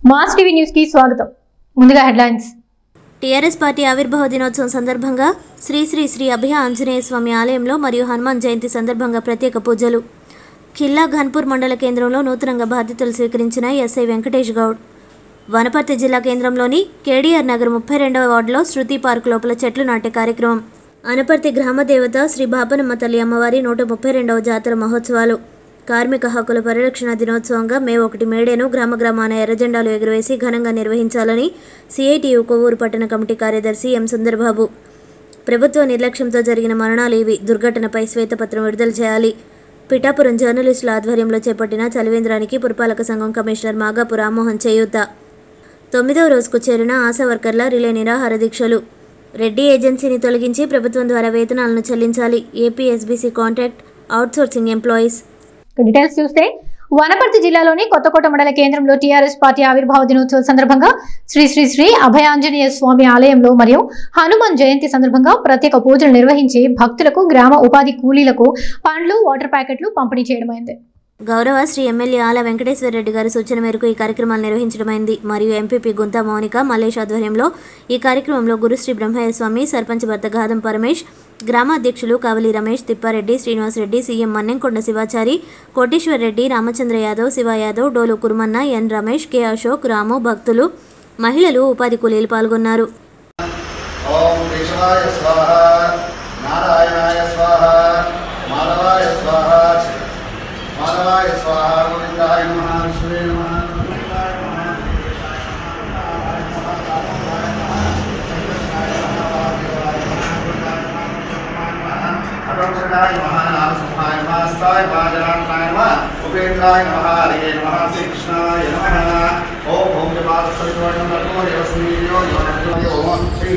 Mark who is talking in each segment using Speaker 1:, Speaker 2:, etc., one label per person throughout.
Speaker 1: mass TV news కి స్వాగతం ముందుగా హెడ్లైన్స్
Speaker 2: టీఆర్ఎస్ పార్టీ ఆవిర్భావ దినోత్సవం సందర్భంగా శ్రీ శ్రీ శ్రీ అభయ ఆంజనేయ స్వామి ఆలయంలో మరియు హనుమాన్ జయంతి సందర్భంగా ప్రత్యేక పూజలు ఖిల్లా ఘన్పూర్ మండల కేంద్రంలో నూతనంగా బాధ్యతలు స్వీకరించిన ఎస్ఐ వెంకటేష్ గౌడ్ వనపర్తి జిల్లా కేంద్రంలోని కేడీఆర్ నగర్ ముప్పై రెండవ వార్డులో శృతి పార్క్ లోపల చెట్లు నాటే కార్యక్రమం అనపర్తి గ్రామ దేవత శ్రీ బాపనమ్మ తల్లి అమ్మవారి నూట ముప్పై రెండవ జాతర మహోత్సవాలు కార్మిక హక్కుల పరిరక్షణ దినోత్సవంగా మే ఒకటి మేడేను గ్రామ గ్రామాన ఎర్రజెండాలు ఎగురవేసి ఘనంగా నిర్వహించాలని సిఐటియు కొవ్వూరు పట్టణ కమిటీ కార్యదర్శి ఎం సుందర్బాబు ప్రభుత్వ నిర్లక్ష్యంతో జరిగిన మరణాలు ఇవి దుర్ఘటనపై శ్వేతపత్రం విడుదల చేయాలి పిఠాపురం జర్నలిస్టుల ఆధ్వర్యంలో చేపట్టిన చలివేంద్రానికి పురపాలక సంఘం కమిషనర్ మాగాపు రామ్మోహన్ చేయూత తొమ్మిదవ రోజుకు చేరిన ఆశా వర్కర్ల రిలే నిరాహార దీక్షలు రెడ్డి ఏజెన్సీని తొలగించి ప్రభుత్వం ద్వారా వేతనాలను చెల్లించాలి AP SBC contract outsourcing employees
Speaker 1: ఇక డీటెయిల్స్ చూస్తే వనపర్తి జిల్లాలోని కొత్తకోట మండల కేంద్రంలో టీఆర్ఎస్ పార్టీ ఆవిర్భావ దినోత్సవం సందర్భంగా శ్రీ శ్రీ శ్రీ అభయాంజనేయ స్వామి ఆలయంలో మరియు హనుమాన్ జయంతి సందర్భంగా ప్రత్యేక పూజలు నిర్వహించి భక్తులకు గ్రామ ఉపాధి కూలీలకు పండ్లు వాటర్ ప్యాకెట్లు పంపిణీ చేయడమైంది
Speaker 2: గౌరవ శ్రీ ఎమ్మెల్యే ఆల వెంకటేశ్వర రెడ్డి గారి సూచన మేరకు ఈ కార్యక్రమాలు నిర్వహించడమైంది మరియు ఎంపీపీ గుంతా మౌనిక మల్లేష్ ఆధ్వర్యంలో ఈ కార్యక్రమంలో గురుశ్రీ బ్రహ్మయ్య స్వామి సర్పంచ్ భర్త గాదం పరమేష్ గ్రామాధ్యక్షులు కావలి రమేష్ తిప్పారెడ్డి శ్రీనివాసరెడ్డి సీఎం మన్నెంకొండ శివాచారి కోటేశ్వర్ రెడ్డి రామచంద్ర యాదవ్ శివ యాదవ్ డోలు కురుమన్న ఎన్ రమేష్ కె అశోక్ రాము భక్తులు మహిళలు ఉపాధి కూలీలు పాల్గొన్నారు
Speaker 3: ఓం కేశవాయ స్వాహ నారాయణాయ స్వాహ మాధవాయ స్వాహ మాధవాయ స్వాహ గోవిందాయ నమః విష్ణువే నమః గోవిందాయ నమః అటోక్షకాయ నమః నారసింహాయ నమః స్థాయ పాదరాత్మాయ నమః ఉపేంద్రాయ నమః హరే నమః శ్రీకృష్ణాయ నమః ఓం ఓం జపాద సరివర్ణం నమో దేవస్మీయో యోనో ఓం శ్రీ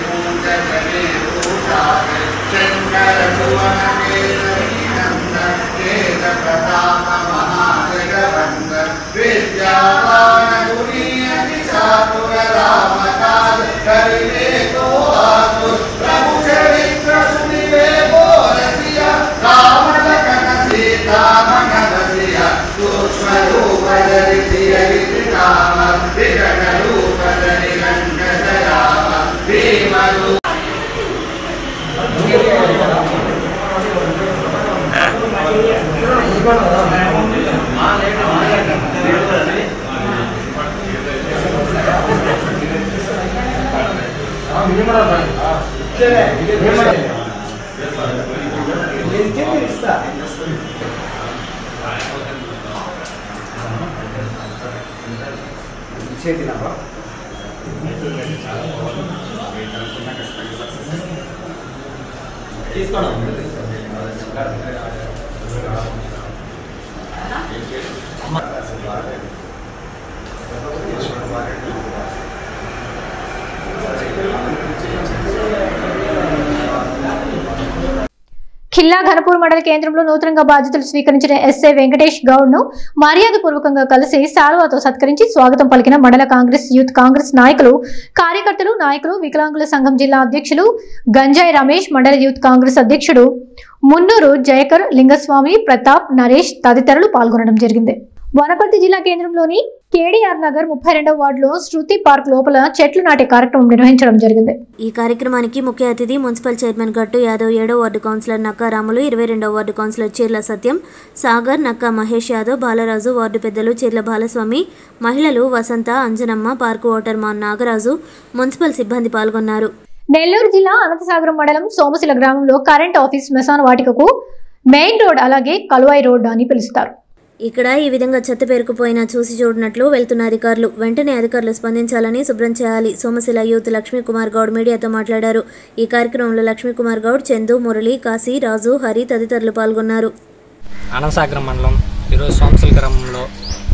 Speaker 1: ఖిల్లా ఘనపూర్ మండల కేంద్రంలో నూతనంగా బాధ్యతలు స్వీకరించిన ఎస్ఐ వెంకటేష్ గౌడ్ ను మర్యాదపూర్వకంగా కలిసి శాలువాతో సత్కరించి స్వాగతం పలికిన మండల కాంగ్రెస్ యూత్ కాంగ్రెస్ నాయకులు కార్యకర్తలు నాయకులు వికలాంగుల సంఘం జిల్లా అధ్యక్షులు గంజాయి రమేష్ మండల యూత్ కాంగ్రెస్ అధ్యక్షుడు మున్నూరు జయకర్ లింగస్వామి ప్రతాప్ నరేష్ తదితరులు పాల్గొనడం జరిగింది వనపర్తి జిల్లా కేంద్రంలోని కేడీఆర్ నగర్ ముప్పై రెండవ వార్డులో శృతి పార్క్ లోపల చెట్లు నాటే కార్యక్రమం నిర్వహించడం జరిగింది
Speaker 2: ఈ కార్యక్రమానికి ముఖ్య అతిథి మున్సిపల్ చైర్మన్ గట్టు యాదవ్ ఏడో వార్డు కౌన్సిలర్ నక్కా రాములు ఇరవై రెండవ ward councillor Cheerla Satyam Sagar Nakka Mahesh Yadav Balaraju ward పెద్దలు చీర్ల బాలస్వామి మహిళలు వసంత అంజనమ్మ పార్కు ఓటర్మాన్ నాగరాజు మున్సిపల్ సిబ్బంది పాల్గొన్నారు
Speaker 1: నెల్లూరు జిల్లా అనంతసాగరం మండలం సోమశిల గ్రామంలో కరెంట్ ఆఫీస్ శ్మశాన వాటికకు మెయిన్ రోడ్ అలాగే కలువాయి రోడ్ అని పిలుస్తారు
Speaker 2: ఇక్కడ ఈ విధంగా చెత్త పేరుకుపోయినా చూసి చూడనట్లు వెళ్తున్న అధికారులు వెంటనే అధికారులు స్పందించాలని శుభ్రం చేయాలి సోమశిల యూత్ లక్ష్మీ కుమార్ గౌడ్ మీడియాతో మాట్లాడారు ఈ కార్యక్రమంలో లక్ష్మీ కుమార్ గౌడ్ చందు మురళి కాశీ రాజు హరి తదితరులు పాల్గొన్నారు
Speaker 4: అనంసాగరం మండలం ఈరోజు సోమశిల గ్రామంలో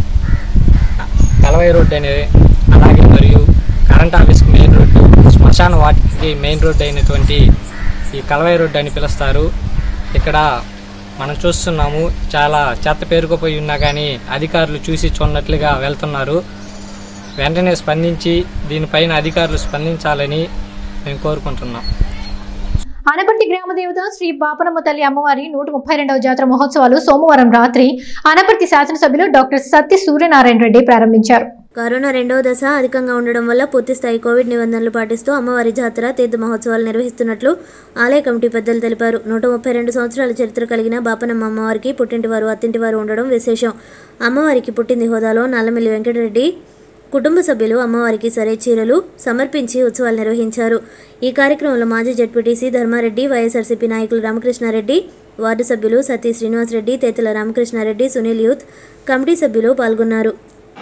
Speaker 4: కలవై రోడ్ అనేది అలాగే మరియు కరెంట్ ఆఫీస్కి మెయిన్ రోడ్డు శ్మశాన వాటికి మెయిన్ రోడ్ అయినటువంటి ఈ కలవై రోడ్ అని పిలుస్తారు ఇక్కడ మనం చూస్తున్నాము చాలా చెత్త పేరుకుపోయి ఉన్నా కానీ అధికారులు చూసి చూడనట్లుగా వెళ్తున్నారు వెంటనే స్పందించి దీనిపైన అధికారులు స్పందించాలని మేము కోరుకుంటున్నాం
Speaker 1: అనపర్తి గ్రామ దేవత శ్రీ బాపనమ్మ తల్లి అమ్మవారి నూట ముప్పై రెండవ జాతర మహోత్సవాలు సోమవారం రాత్రి అనపర్తి శాసనసభ్యులు డాక్టర్ సత్య సూర్యనారాయణ రెడ్డి ప్రారంభించారు
Speaker 2: కరోనా రెండవ దశ అధికంగా ఉండడం వల్ల పూర్తిస్థాయి కోవిడ్ నిబంధనలు పాటిస్తూ అమ్మవారి జాతర తీర్థ మహోత్సవాలు నిర్వహిస్తున్నట్లు ఆలయ కమిటీ పెద్దలు తెలిపారు నూట ముప్పై రెండు సంవత్సరాల చరిత్ర కలిగిన బాపనమ్మ అమ్మవారికి పుట్టింటివారు అత్తింటివారు ఉండడం విశేషం అమ్మవారికి పుట్టింది హోదాలో నల్లమిల్లి వెంకటరెడ్డి కుటుంబ సభ్యులు అమ్మవారికి సరే చీరలు సమర్పించి ఉత్సవాలు నిర్వహించారు ఈ కార్యక్రమంలో మాజీ జడ్పీటీసీ ధర్మారెడ్డి వైఎస్ఆర్సీపీ నాయకులు రామకృష్ణారెడ్డి వార్డు సభ్యులు సతీ శ్రీనివాసరెడ్డి తేతల రామకృష్ణారెడ్డి సునీల్ యూత్ కమిటీ సభ్యులు పాల్గొన్నారు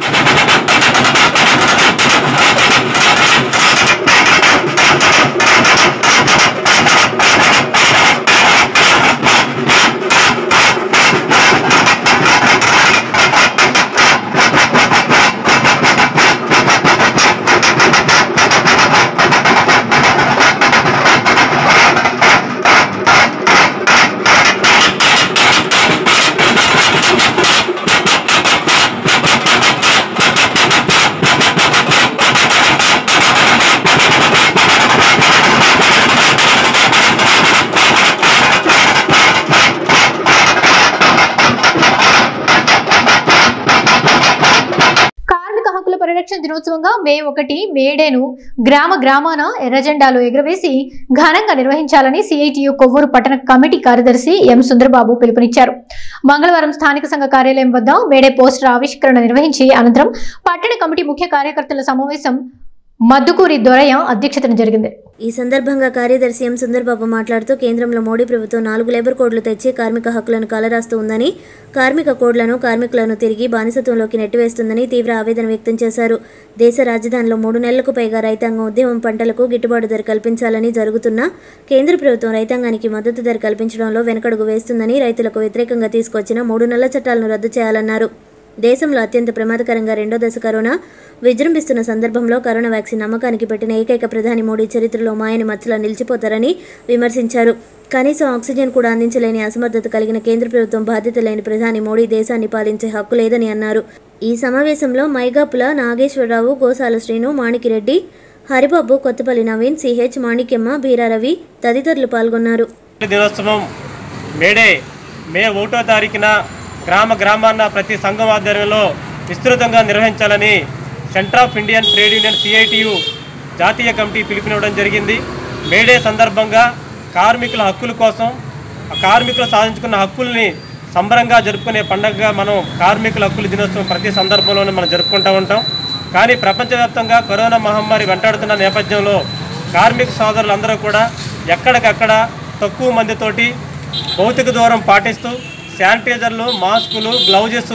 Speaker 1: కార్మిక హక్కుల పరిరక్షణ దినోత్సవంగా మే ఒకటి మేడేను గ్రామ గ్రామాన ఎర్రజెండాలు ఎగురవేసి ఘనంగా నిర్వహించాలని సిఐటియు కొవ్వూరు పట్టణ కమిటీ కార్యదర్శి ఎం సుందరబాబు పిలుపునిచ్చారు మంగళవారం స్థానిక సంఘ కార్యాలయం వద్ద మేడే పోస్టర్ ఆవిష్కరణ నిర్వహించి అనంతరం పట్టణ కమిటీ ముఖ్య కార్యకర్తల సమావేశం మద్దుకూరి దొరయ్య అధ్యక్షతన జరిగింది
Speaker 2: ఈ సందర్భంగా కార్యదర్శి ఎం సుందర్బాబు మాట్లాడుతూ కేంద్రంలో మోడీ ప్రభుత్వం నాలుగు లేబర్ కోడ్లు తెచ్చి కార్మిక హక్కులను కాలరాస్తూ ఉందని కార్మిక కోడ్లను కార్మికులను తిరిగి బానిసత్వంలోకి నెట్టివేస్తుందని తీవ్ర ఆవేదన వ్యక్తం చేశారు దేశ రాజధానిలో మూడు నెలలకు పైగా రైతాంగం ఉద్యమం పంటలకు గిట్టుబాటు ధర కల్పించాలని జరుగుతున్న కేంద్ర ప్రభుత్వం రైతాంగానికి మద్దతు ధర కల్పించడంలో వెనకడుగు వేస్తుందని రైతులకు వ్యతిరేకంగా తీసుకొచ్చిన మూడు నెలల చట్టాలను రద్దు చేయాలన్నారు దేశంలో అత్యంత ప్రమాదకరంగా రెండో దశ కరోనా విజృంభిస్తున్న సందర్భంలో కరోనా వ్యాక్సిన్ నమ్మకానికి పెట్టిన ఏకైక ప్రధాని మోడీ చరిత్రలో మాయని మచ్చలా నిలిచిపోతారని విమర్శించారు కనీసం ఆక్సిజన్ కూడా అందించలేని అసమర్థత కలిగిన కేంద్ర ప్రభుత్వం బాధ్యత లేని ప్రధాని మోడీ దేశాన్ని పాలించే హక్కు లేదని అన్నారు ఈ సమావేశంలో మైగాపుల నాగేశ్వరరావు గోసాల శ్రీను మాణికిరెడ్డి హరిబాబు కొత్తపల్లి నవీన్ సిహెచ్ మాణిక్యమ్మ బీరారవి తదితరులు పాల్గొన్నారు
Speaker 5: దినోత్సవం మేడే మే ఒకటో తారీఖున గ్రామ గ్రామాన్న ప్రతి సంఘం ఆధ్వర్యంలో విస్తృతంగా నిర్వహించాలని centre of Indian trade union CITU జాతీయ కమిటీ పిలుపునివ్వడం జరిగింది మేడే సందర్భంగా కార్మికుల హక్కుల కోసం ఆ కార్మికులు సాధించుకున్న హక్కుల్ని సంబరంగా జరుపుకునే పండగగా మనం కార్మికుల హక్కుల దినోత్సవం ప్రతి సందర్భంలోనే మనం జరుపుకుంటూ ఉంటాం కానీ ప్రపంచవ్యాప్తంగా కరోనా మహమ్మారి వెంటాడుతున్న నేపథ్యంలో కార్మిక సోదరులందరూ కూడా ఎక్కడికక్కడ తక్కువ మందితోటి భౌతిక దూరం పాటిస్తూ శానిటైజర్లు మాస్కులు గ్లౌజెస్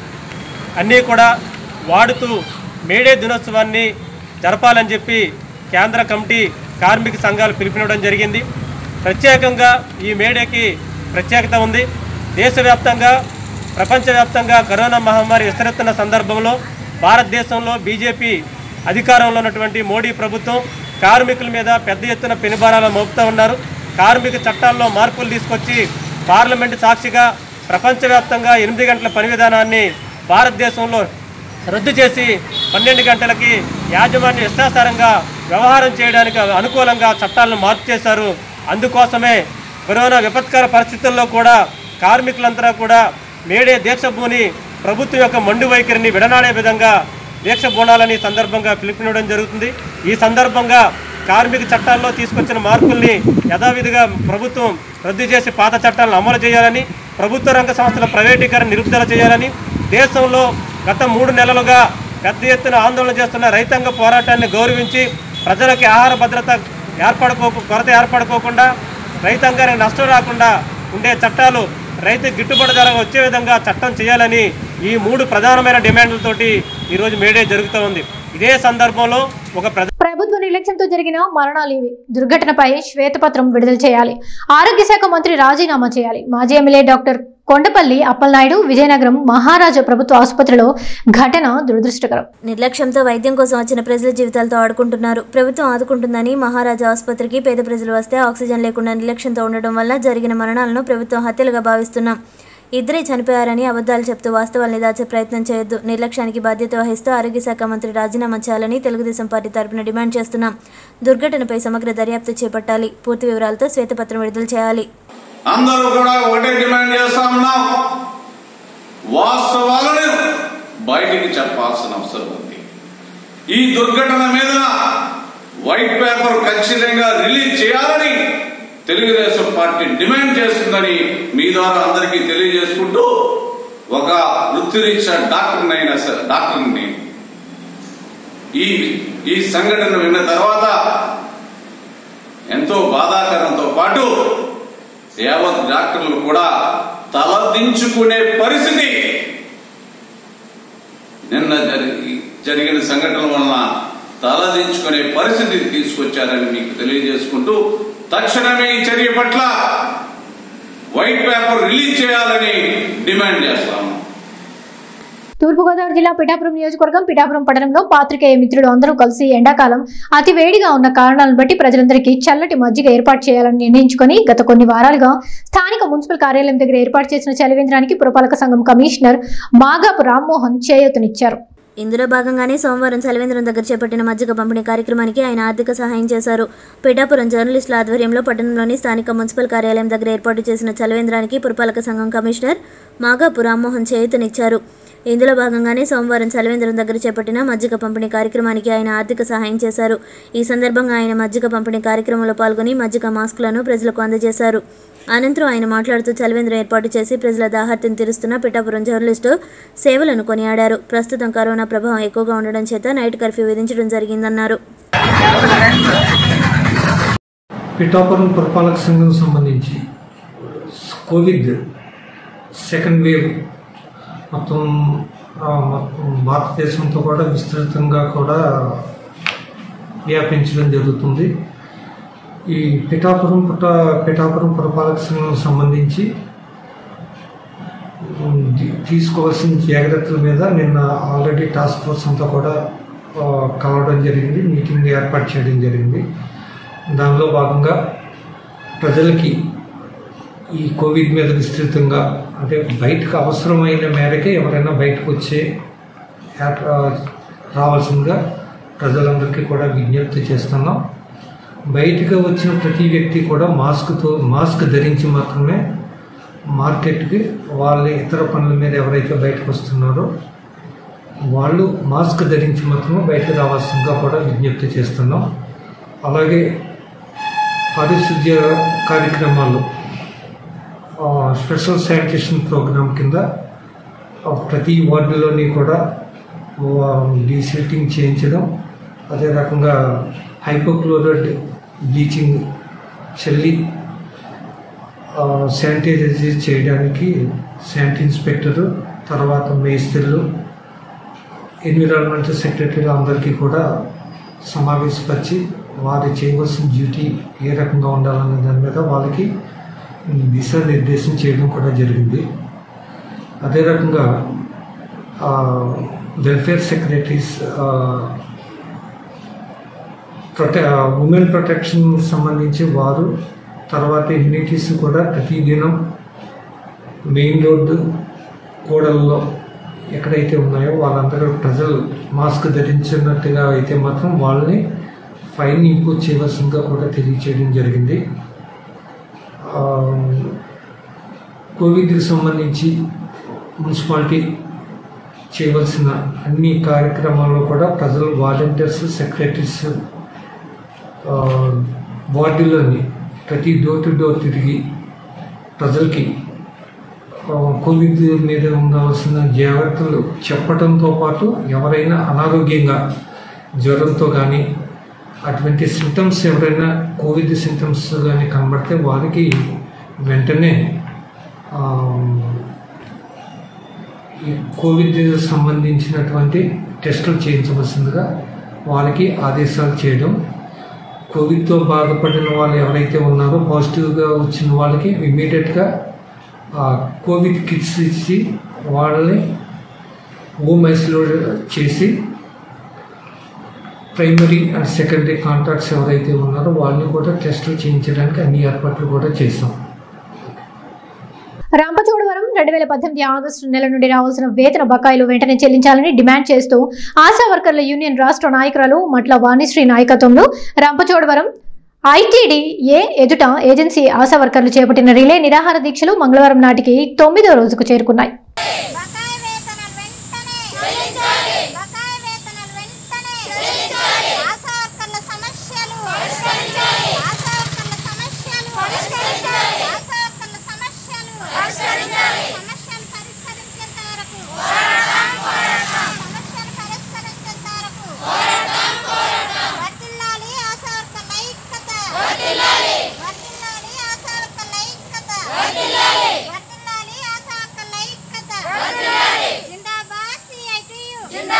Speaker 5: అన్నీ కూడా వాడుతూ మేడే దినోత్సవాన్ని జరపాలని చెప్పి కేంద్ర కమిటీ కార్మిక సంఘాలు పిలుపునివ్వడం జరిగింది ప్రత్యేకంగా ఈ మేడేకి ప్రత్యేకత ఉంది దేశవ్యాప్తంగా ప్రపంచవ్యాప్తంగా కరోనా మహమ్మారి విస్తరిస్తున్న సందర్భంలో భారతదేశంలో బీజేపీ అధికారంలో ఉన్నటువంటి మోడీ ప్రభుత్వం కార్మికుల మీద పెద్ద ఎత్తున పెనుభారాలు మోపుతూ ఉన్నారు కార్మిక చట్టాల్లో మార్పులు తీసుకొచ్చి పార్లమెంటు సాక్షిగా ప్రపంచవ్యాప్తంగా ఎనిమిది గంటల పని విధానాన్ని భారతదేశంలో రద్దు చేసి పన్నెండు గంటలకి యాజమాన్య ఇష్టాసారంగా వ్యవహారం చేయడానికి అనుకూలంగా చట్టాలను మార్పు చేశారు అందుకోసమే కరోనా విపత్కర పరిస్థితుల్లో కూడా కార్మికులంతా కూడా మేడే దీక్షభూని ప్రభుత్వం యొక్క మండు వైఖరిని విడనాడే విధంగా దీక్ష బోనాలని ఈ సందర్భంగా పిలుపునివ్వడం జరుగుతుంది ఈ సందర్భంగా కార్మిక చట్టాల్లో తీసుకొచ్చిన మార్పుల్ని యథావిధిగా ప్రభుత్వం రద్దు చేసి పాత చట్టాలను అమలు చేయాలని ప్రభుత్వ రంగ సంస్థల ప్రైవేటీకరణ నిలుపుదల చేయాలని దేశంలో గత మూడు నెలలుగా పెద్ద ఎత్తున ఆందోళన చేస్తున్న రైతాంగ పోరాటాన్ని గౌరవించి ప్రజలకి ఆహార భద్రత ఏర్పడుకో కొరత ఏర్పడుకోకుండా రైతాంగానికి నష్టం రాకుండా ఉండే చట్టాలు రైతు గిట్టుబాటు ధర వచ్చే విధంగా చట్టం చేయాలని ఈ మూడు ప్రధానమైన డిమాండ్లతోటి ఈరోజు మేడే జరుగుతూ ఉంది ఇదే సందర్భంలో ఒక ప్రధాన
Speaker 1: ప్రభుత్వ నిర్లక్ష్యంతో జరిగిన మరణాలు ఇవి దుర్ఘటనపై శ్వేతపత్రం విడుదల చేయాలి ఆరోగ్య శాఖ మంత్రి రాజీనామా చేయాలి మాజీ ఎమ్మెల్యే డాక్టర్ కొండపల్లి అప్పలనాయుడు విజయనగరం మహారాజా ప్రభుత్వ ఆసుపత్రిలో ఘటన దురదృష్టకరం
Speaker 2: నిర్లక్ష్యంతో వైద్యం కోసం వచ్చిన ప్రజల జీవితాలతో ఆడుకుంటున్నారు ప్రభుత్వం ఆదుకుంటుందని మహారాజా ఆసుపత్రికి పేద ప్రజలు వస్తే ఆక్సిజన్ లేకుండా నిర్లక్ష్యంతో ఉండడం వల్ల జరిగిన మరణాలను ప్రభుత్వం హత్యలుగా భావిస్తున్నాం ఇద్దరే చనిపోయారని అబద్ధాలు చెప్తూ వాస్తవాల్ని దాచే ప్రయత్నం చేయొద్దు నిర్లక్ష్యానికి బాధ్యత వహిస్తూ ఆరోగ్య శాఖ మంత్రి రాజీనామా చేయాలని తెలుగుదేశం పార్టీ తరపున డిమాండ్ చేస్తున్నాం దుర్ఘటనపై సమగ్ర దర్యాప్తు చేపట్టాలి పూర్తి వివరాలతో శ్వేతపత్రం విడుదల చేయాలి
Speaker 6: అందరూ కూడా ఒకటే డిమాండ్ చేస్తా ఉన్నాం వాస్తవాలను బయటికి చెప్పాల్సిన అవసరం ఉంది ఈ దుర్ఘటన మీద వైట్ పేపర్ ఖచ్చితంగా రిలీజ్ చేయాలని తెలుగుదేశం పార్టీ డిమాండ్ చేస్తుందని మీ ద్వారా అందరికీ తెలియజేసుకుంటూ ఒక వృత్తిరీత్యా డాక్టర్ని అయినా సరే డాక్టర్ని ఈ ఈ సంఘటన విన్న తర్వాత ఎంతో బాధాకరంతో పాటు యావత్ డాక్టర్లు కూడా తలదించుకునే పరిస్థితి నిన్న జరిగి జరిగిన సంఘటన వలన తలదించుకునే పరిస్థితి తీసుకొచ్చారని మీకు తెలియజేసుకుంటూ తక్షణమే ఈ చర్య పట్ల వైట్ పేపర్ రిలీజ్ చేయాలని డిమాండ్ చేస్తాము
Speaker 1: తూర్పుగోదావరి జిల్లా పిఠాపురం నియోజకవర్గం పిఠాపురం పట్టణంలో పాత్రికేయ మిత్రులు అందరూ కలిసి ఎండాకాలం అతి వేడిగా ఉన్న కారణాలను బట్టి ప్రజలందరికీ చల్లటి మజ్జిగ ఏర్పాటు చేయాలని నిర్ణయించుకొని గత కొన్ని వారాలుగా స్థానిక మున్సిపల్ కార్యాలయం దగ్గర ఏర్పాటు చేసిన చలివేంద్రానికి పురపాలక సంఘం కమిషనర్ మాగాపు రామ్మోహన్ చేయూతనిచ్చారు
Speaker 2: ఇందులో భాగంగానే సోమవారం చలివేంద్రం దగ్గర చేపట్టిన మజ్జిగ పంపిణీ కార్యక్రమానికి ఆయన ఆర్థిక సహాయం చేశారు పిఠాపురం జర్నలిస్టుల ఆధ్వర్యంలో పట్టణంలోని స్థానిక మున్సిపల్ కార్యాలయం దగ్గర ఏర్పాటు చేసిన చలివేంద్రానికి పురపాలక సంఘం కమిషనర్ మాగాపు రామ్మోహన్ చేయూతనిచ్చారు ఇందులో భాగంగానే సోమవారం చలివేంద్రం దగ్గర చేపట్టిన మజ్జిగ పంపిణీ కార్యక్రమానికి ఆయన ఆర్థిక సహాయం చేశారు ఈ సందర్భంగా ఆయన మజ్జిగ పంపిణీ కార్యక్రమంలో పాల్గొని మజ్జిగ మాస్కులను ప్రజలకు అందజేశారు అనంతరం ఆయన మాట్లాడుతూ చలివేంద్రం ఏర్పాటు చేసి ప్రజల దాహర్తిని తీరుస్తున్న పిఠాపురం జర్నలిస్టు సేవలను కొనియాడారు ప్రస్తుతం కరోనా ప్రభావం ఎక్కువగా ఉండడం చేత నైట్ కర్ఫ్యూ విధించడం జరిగిందన్నారు
Speaker 7: పిఠాపురం పురపాలక సంఘం సంబంధించి కోవిడ్ సెకండ్ వేవ్ మొత్తం ఆ, మొత్తం భారతదేశంతో కూడా విస్తృతంగా కూడా వ్యాపించడం జరుగుతుంది ఈ పిఠాపురం పుట్ట పిఠాపురం పురపాలక సంఘం సంబంధించి ఉమ్, ది- తీసుకోవాల్సిన జాగ్రత్తల మీద నిన్న ఆల్రెడీ టాస్క్ ఫోర్స్ అంతా కూడా ఆ, కలవడం జరిగింది మీటింగ్ ఏర్పాటు చేయడం జరిగింది దానిలో భాగంగా ప్రజలకి ఈ కోవిడ్ మీద విస్తృతంగా అంటే బయటకు అవసరమైన మేరకే ఎవరైనా బయటకు వచ్చే ఏర్ప- ఆ, రావాల్సిందిగా ప్రజలందరికీ కూడా విజ్ఞప్తి చేస్తున్నాం బయటకు వచ్చిన ప్రతి వ్యక్తి కూడా మాస్క్తో మాస్క్ ధరించి మాత్రమే మార్కెట్కి వాళ్ళ ఇతర పనుల మీద ఎవరైతే బయటకు వస్తున్నారో వాళ్ళు మాస్క్ ధరించి మాత్రమే బయటకు రావాల్సిందిగా కూడా విజ్ఞప్తి చేస్తున్నాం అలాగే పారిశుద్ధ్య కార్యక్రమాలు ఆ, స్పెషల్ శానిటేషన్ ప్రోగ్రాం కింద ఆ, ప్రతి వార్డులోని కూడా డీసిల్టింగ్ చేయించడం అదే రకంగా హైపోక్లోరైడ్ బ్లీచింగ్ చల్లి ఆ, శానిటైజర్ చేయడానికి శానిట్ ఇన్స్పెక్టరు తర్వాత మేస్త్రులు ఎన్విరాన్మెంటల్ సెక్రటరీలు అందరికీ కూడా సమావేశపరిచి వారు చేయవలసిన డ్యూటీ ఏ రకంగా ఉండాలనే దాని మీద వాళ్ళకి దిశానిర్దేశం చేయడం కూడా జరిగింది అదే రకంగా వెల్ఫేర్ సెక్రటరీస్ ప్రొటె ఉమెన్ ప్రొటెక్షన్ సంబంధించి వారు తర్వాత ఇమ్యూనిటీస్ కూడా ప్రతిదినం మెయిన్ రోడ్డు కూడల్లో ఎక్కడైతే ఉన్నాయో వాళ్ళందరూ ప్రజలు మాస్క్ ధరించినట్టుగా అయితే మాత్రం వాళ్ళని ఫైన్ ఇంపోజ్ చేయవలసిందిగా కూడా తెలియచేయడం జరిగింది ఆ, కోవిడ్కి సంబంధించి మున్సిపాలిటీ చేయవలసిన అన్ని కార్యక్రమాల్లో కూడా ప్రజలు వాలంటీర్స్ సెక్రటరీస్ ఆ, వార్డులోని ప్రతి డోర్ టు డోర్ తిరిగి ప్రజలకి ఆ, కోవిడ్ మీద ఉండవలసిన జాగ్రత్తలు చెప్పడంతో పాటు ఎవరైనా అనారోగ్యంగా జ్వరంతో కానీ అటువంటి సిమ్టమ్స్ ఎవరైనా కోవిడ్ సిమ్టమ్స్ కానీ కనబడితే వారికి వెంటనే ఆ, ఈ కోవిడ్ సంబంధించినటువంటి టెస్టులు చేయించవలసిందిగా వాళ్ళకి ఆదేశాలు చేయడం కోవిడ్తో బాధపడిన వాళ్ళు ఎవరైతే ఉన్నారో పాజిటివ్గా వచ్చిన వాళ్ళకి ఇమీడియట్గా కోవిడ్ కిట్స్ ఇచ్చి వాళ్ళని హోమ్ ఐసోలేట్ చేసి ప్రైమరీ అండ్ సెకండరీ కాంటాక్ట్స్ ఎవరైతే ఉన్నారో వాళ్ళని కూడా టెస్టులు చేయించడానికి అన్ని ఏర్పాట్లు కూడా చేసాం
Speaker 1: రాంపచోడవరం రెండు వేల పద్దెనిమిది ఆగస్టు నెల నుండి రావాల్సిన వేతన బకాయిలు వెంటనే చెల్లించాలని డిమాండ్ చేస్తూ ఆశా వర్కర్ల యూనియన్ రాష్ట్ర నాయకురాలు మట్ల వాణిశ్రీ నాయకత్వంలో రాంపచోడవరం ఐటీడీ ఏ ఎదుట ఏజెన్సీ ఆశా వర్కర్లు చేపట్టిన రిలే నిరాహార దీక్షలు మంగళవారం నాటికి తొమ్మిదో రోజుకు చేరుకున్నాయి
Speaker 8: బకాయి వేతనాలు వెంటనే చెల్లించాలి బకాయి వేతనాలు వెంటనే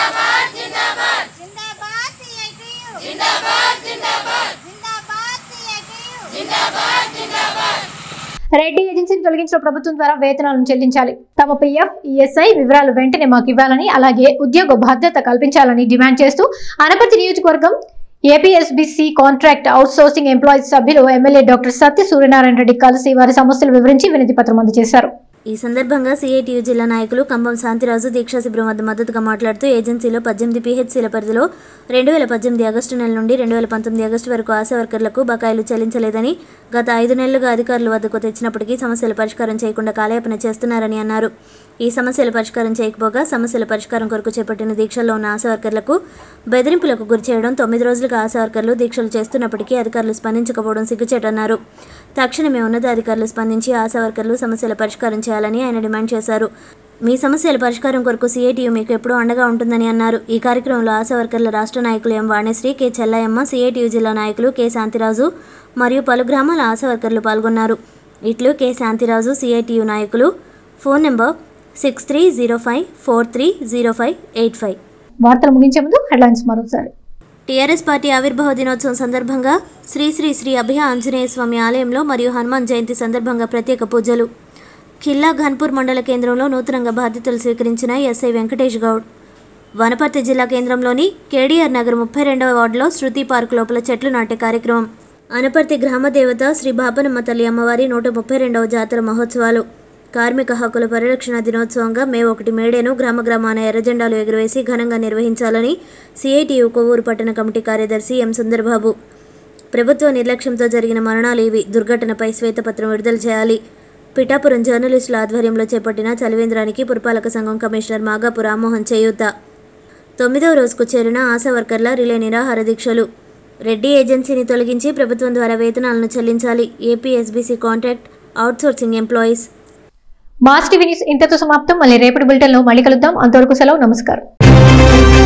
Speaker 8: జిందాబాద్ జిందాబాద్ జిందాబాద్ సిఐటియు జిందాబాద్ జిందాబాద్ జిందాబాద్ సిఐటియు జిందాబాద్ జిందాబాద్
Speaker 1: రెడ్డి ఏజెన్సీని తొలగించిన ప్రభుత్వం ద్వారా వేతనాలను చెల్లించాలి తమ పీఎఫ్ ఈఎస్ఐ వివరాలు వెంటనే మాకు ఇవ్వాలని అలాగే ఉద్యోగ భద్రత కల్పించాలని డిమాండ్ చేస్తూ అనపర్తి నియోజకవర్గం APSBC contract outsourcing employees సభ్యులు ఎమ్మెల్యే డాక్టర్ సత్య సూర్యనారాయణ రెడ్డి కలిసి వారి సమస్యలు వివరించి వినతి పత్రం అందజేశారు
Speaker 2: ఈ సందర్భంగా సిఐటియు జిల్లా నాయకులు కంబం శాంతిరాజు దీక్షా శిబిరం వద్ద మద్దతుగా మాట్లాడుతూ ఏజెన్సీలో పద్దెనిమిది పీహెచ్సీల పరిధిలో రెండు వేల పద్దెనిమిది ఆగస్టు నెల నుండి రెండు వేల పంతొమ్మిది ఆగస్టు వరకు ఆశా వర్కర్లకు బకాయిలు చెల్లించలేదని గత ఐదు నెలలుగా అధికారుల వద్దకు తెచ్చినప్పటికీ సమస్యల పరిష్కారం చేయకుండా కాలయాపన చేస్తున్నారని అన్నారు ఈ సమస్యల పరిష్కారం చేయకపోగా సమస్యల పరిష్కారం కొరకు చేపట్టిన దీక్షల్లో ఉన్న ఆశా వర్కర్లకు బెదిరింపులకు గురి చేయడం తొమ్మిది రోజులుగా ఆశా వర్కర్లు దీక్షలు చేస్తున్నప్పటికీ అధికారులు స్పందించకపోవడం సిగ్గుచేటన్నారు తక్షణమే ఉన్నతాధికారులు స్పందించి ఆశా వర్కర్లు సమస్యల పరిష్కారం చేయాలని ఆయన డిమాండ్ చేశారు మీ సమస్యల పరిష్కారం కొరకు సిఐటియు మీకు ఎప్పుడూ అండగా ఉంటుందని అన్నారు ఈ కార్యక్రమంలో ఆశా వర్కర్ల రాష్ట్ర నాయకులు M Vanisri K Chellayamma CITU జిల్లా నాయకులు కె శాంతిరాజు మరియు పలు గ్రామాల ఆశా వర్కర్లు పాల్గొన్నారు ఇట్లు కె శాంతిరాజు సిఐటియు నాయకులు phone number six three zero five four three zero five eight five
Speaker 1: వార్తలు ముగించే ముందు హెడ్లైన్స్ మరోసారి
Speaker 2: టీఆర్ఎస్ పార్టీ ఆవిర్భావ దినోత్సవం సందర్భంగా శ్రీ శ్రీ శ్రీ అభయ ఆంజనేయ స్వామి ఆలయంలో మరియు హనుమాన్ జయంతి సందర్భంగా ప్రత్యేక పూజలు ఖిల్లా ఘన్పూర్ మండల కేంద్రంలో నూతనంగా బాధ్యతలు స్వీకరించిన ఎస్ఐ వెంకటేష్ గౌడ్ వనపర్తి జిల్లా కేంద్రంలోని కేడీఆర్ నగర్ ముప్పై రెండవ వార్డులో శృతి పార్క్ లోపల చెట్లు నాటే కార్యక్రమం అనపర్తి గ్రామ దేవత శ్రీ బాపనమ్మ తల్లి అమ్మవారి నూట ముప్పై రెండవ జాతర మహోత్సవాలు కార్మిక హక్కుల పరిరక్షణ దినోత్సవంగా మే ఒకటి మేడేను గ్రామ గ్రామాన ఎర్రజెండాలు ఎగురవేసి ఘనంగా నిర్వహించాలని సిఐటియు కొవ్వూరు పట్టణ కమిటీ కార్యదర్శి ఎం సుందర్బాబు ప్రభుత్వ నిర్లక్ష్యంతో జరిగిన మరణాలు ఇవి దుర్ఘటనపై శ్వేతపత్రం విడుదల చేయాలి పిఠాపురం జర్నలిస్టుల ఆధ్వర్యంలో చేపట్టిన చలివేంద్రానికి పురపాలక సంఘం కమిషనర్ మాగాపు రామ్మోహన్ చేయూత తొమ్మిదవ రోజుకు చేరిన ఆశా వర్కర్ల రిలే నిరాహార దీక్షలు రెడ్డి ఏజెన్సీని తొలగించి ప్రభుత్వం ద్వారా వేతనాలను చెల్లించాలి APSBC contract outsourcing employees
Speaker 1: mass TV news ఇంతతో సమాప్తం మళ్ళీ రేపటి బులెటిన్లో మళ్ళీ కలుద్దాం అంతవరకు సెలవు నమస్కారం